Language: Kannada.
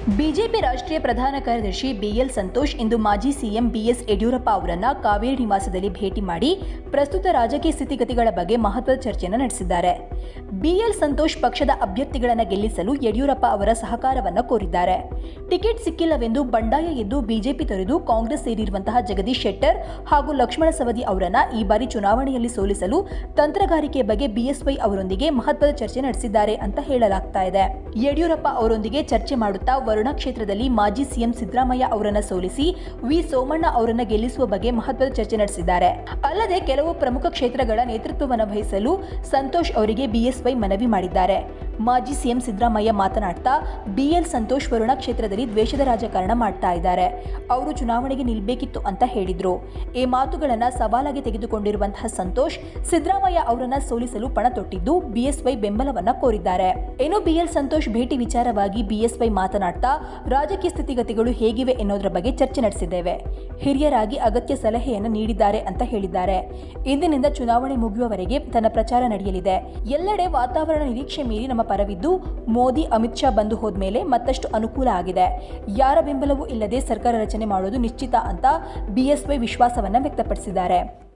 ಬಿಜೆಪಿ ರಾಷ್ಟ್ರೀಯ ಪ್ರಧಾನ ಕಾರ್ಯದರ್ಶಿ ಬಿಎಲ್ ಸಂತೋಷ್ ಇಂದು ಮಾಜಿ ಸಿಎಂ ಬಿಎಸ್ ಯಡಿಯೂರಪ್ಪ ಅವರನ್ನ ಕಾವೇರಿ ನಿವಾಸದಲ್ಲಿ ಭೇಟಿ ಮಾಡಿ ಪ್ರಸ್ತುತ ರಾಜಕೀಯ ಸ್ಥಿತಿಗತಿಗಳ ಬಗ್ಗೆ ಮಹತ್ವದ ಚರ್ಚೆಯನ್ನು ನಡೆಸಿದ್ದಾರೆ ಬಿಎಲ್ ಸಂತೋಷ್ ಪಕ್ಷದ ಅಭ್ಯರ್ಥಿಗಳನ್ನು ಗೆಲ್ಲಿಸಲು ಯಡಿಯೂರಪ್ಪ ಅವರ ಸಹಕಾರವನ್ನು ಕೋರಿದ್ದಾರೆ ಟಿಕೆಟ್ ಸಿಕ್ಕಿಲ್ಲವೆಂದು ಬಂಡಾಯ ಎದ್ದು ಬಿಜೆಪಿ ತೊರೆದು ಕಾಂಗ್ರೆಸ್ ಸೇರಿರುವಂತಹ ಜಗದೀಶ್ ಶೆಟ್ಟರ್ ಹಾಗೂ ಲಕ್ಷ್ಮಣ ಸವದಿ ಅವರನ್ನ ಈ ಬಾರಿ ಚುನಾವಣೆಯಲ್ಲಿ ಸೋಲಿಸಲು ತಂತ್ರಗಾರಿಕೆ ಬಗ್ಗೆ ಬಿಎಸ್ವೈ ಅವರೊಂದಿಗೆ ಮಹತ್ವದ ಚರ್ಚೆ ನಡೆಸಿದ್ದಾರೆ ಅಂತ ಹೇಳಲಾಗ್ತಾ ಇದೆ ಯಡಿಯೂರಪ್ಪ ಅವರೊಂದಿಗೆ ಚರ್ಚೆ ಮಾಡುತ್ತಾ ವರುಣಾ ಕ್ಷೇತ್ರದಲ್ಲಿ ಮಾಜಿ ಸಿಎಂ ಸಿದ್ದರಾಮಯ್ಯ ಅವರನ್ನ ಸೋಲಿಸಿ ವಿ ಸೋಮಣ್ಣ ಅವರನ್ನ ಗೆಲ್ಲಿಸುವ ಬಗ್ಗೆ ಮಹತ್ವದ ಚರ್ಚೆ ನಡೆಸಿದ್ದಾರೆ ಅಲ್ಲದೆ ಕೆಲವು ಪ್ರಮುಖ ಕ್ಷೇತ್ರಗಳ ನೇತೃತ್ವವನ್ನು ವಹಿಸಲು ಸಂತೋಷ್ ಅವರಿಗೆ ಬಿಎಸ್ವೈ ಮನವಿ ಮಾಡಿದ್ದಾರೆ ಮಾಜಿ ಸಿಎಂ ಸಿದ್ದರಾಮಯ್ಯ ಮಾತನಾಡ್ತಾ ಬಿಎಲ್ ಸಂತೋಷ್ ವರುಣಾ ಕ್ಷೇತ್ರದಲ್ಲಿ ದ್ವೇಷದ ರಾಜಕಾರಣ ಮಾಡ್ತಾ ಇದ್ದಾರೆ ಅವರು ಚುನಾವಣೆಗೆ ನಿಲ್ಬೇಕಿತ್ತು ಅಂತ ಹೇಳಿದ್ರು ಈ ಮಾತುಗಳನ್ನ ಸವಾಲಾಗಿ ತೆಗೆದುಕೊಂಡಿರುವಂತಹ ಸಂತೋಷ್ ಸಿದ್ದರಾಮಯ್ಯ ಅವರನ್ನ ಸೋಲಿಸಲು ಪಣ ತೊಟ್ಟಿದ್ದು ಬಿಎಸ್ವೈ ಬೆಂಬಲವನ್ನ ಕೋರಿದ್ದಾರೆ ಏನು ಬಿಎಲ್ ಸಂತೋಷ್ ಭೇಟಿ ವಿಚಾರವಾಗಿ ಬಿಎಸ್ವೈ ಮಾತನಾಡ್ತಾ ರಾಜಕೀಯ ಸ್ಥಿತಿಗತಿಗಳು ಹೇಗಿವೆ ಎನ್ನುವುದರ ಬಗ್ಗೆ ಚರ್ಚೆ ನಡೆಸಿದ್ದೇವೆ ಹಿರಿಯರಾಗಿ ಅಗತ್ಯ ಸಲಹೆಯನ್ನು ನೀಡಿದ್ದಾರೆ ಅಂತ ಹೇಳಿದ್ದಾರೆ ಇಂದಿನಿಂದ ಚುನಾವಣೆ ಮುಗಿಯುವವರೆಗೆ ತನ್ನ ಪ್ರಚಾರ ನಡೆಯಲಿದೆ ಎಲ್ಲೆಡೆ ವಾತಾವರಣ ನಿರೀಕ್ಷೆ ಮೀರಿ ನಮ್ಮ ಪರವಿದ್ದು ಮೋದಿ ಅಮಿತ್ ಶಾ ಬಂದು ಹೋದ್ಮೇಲೆ ಮತ್ತಷ್ಟು ಅನುಕೂಲ ಆಗಿದೆ ಯಾರ ಬೆಂಬಲವೂ ಇಲ್ಲದೆ ಸರ್ಕಾರ ರಚನೆ ಮಾಡೋದು ನಿಶ್ಚಿತ ಅಂತ ಬಿಎಸ್ವೈ ವಿಶ್ವಾಸವನ್ನ ವ್ಯಕ್ತಪಡಿಸಿದ್ದಾರೆ